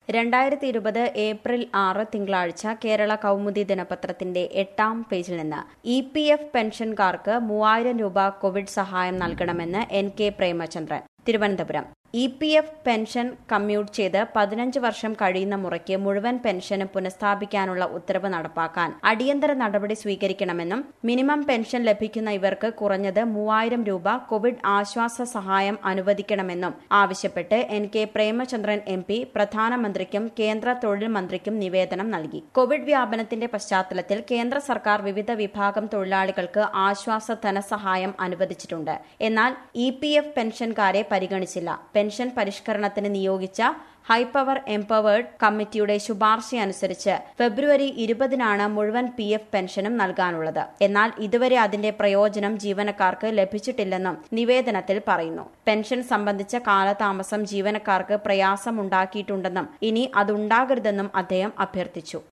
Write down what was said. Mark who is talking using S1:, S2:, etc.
S1: രണ്ടായിരത്തി ഇരുപത് ഏപ്രിൽ ആറ് തിങ്കളാഴ്ച കേരള കൗമുദി ദിനപത്രത്തിന്റെ എട്ടാം പേജിൽ നിന്ന് ഇ പി എഫ് പെൻഷൻകാർക്ക് മൂവായിരം രൂപ കോവിഡ് സഹായം നൽകണമെന്ന് N K Premachandran Thiruvananthapuram E P F pension commute ചെയ്ത് പതിനഞ്ച് വർഷം കഴിയുന്ന മുറയ്ക്ക് മുഴുവൻ പെൻഷനും പുനഃസ്ഥാപിക്കാനുള്ള ഉത്തരവ് നടപ്പാക്കാൻ അടിയന്തര നടപടി സ്വീകരിക്കണമെന്നും മിനിമം പെൻഷൻ ലഭിക്കുന്ന ഇവർക്ക് കുറഞ്ഞത് മൂവായിരം രൂപ കോവിഡ് ആശ്വാസ സഹായം അനുവദിക്കണമെന്നും ആവശ്യപ്പെട്ട് N K Premachandran M P പ്രധാനമന്ത്രിക്കും കേന്ദ്ര തൊഴിൽ മന്ത്രിക്കും നിവേദനം നൽകി കോവിഡ് വ്യാപനത്തിന്റെ പശ്ചാത്തലത്തിൽ കേന്ദ്ര സർക്കാർ വിവിധ വിഭാഗം തൊഴിലാളികൾക്ക് ആശ്വാസ ധനസഹായം അനുവദിച്ചിട്ടുണ്ട് എന്നാൽ ഇ പി എഫ് പെൻഷൻകാരെ പരിഗണിച്ചില്ല പെൻഷൻ പരിഷ്കരണത്തിന് നിയോഗിച്ച ഹൈപവർ എംപവേർഡ് കമ്മിറ്റിയുടെ ശുപാർശയനുസരിച്ച് ഫെബ്രുവരി ഇരുപതിനാണ് മുഴുവൻ പി എഫ് പെൻഷനും നൽകാനുള്ളത് എന്നാൽ ഇതുവരെ അതിന്റെ പ്രയോജനം ജീവനക്കാർക്ക് ലഭിച്ചിട്ടില്ലെന്നും നിവേദനത്തിൽ പറയുന്നു പെൻഷൻ സംബന്ധിച്ച കാലതാമസം ജീവനക്കാർക്ക് പ്രയാസമുണ്ടാക്കിയിട്ടുണ്ടെന്നും ഇനി അതുണ്ടാകരുതെന്നും അദ്ദേഹം അഭ്യർത്ഥിച്ചു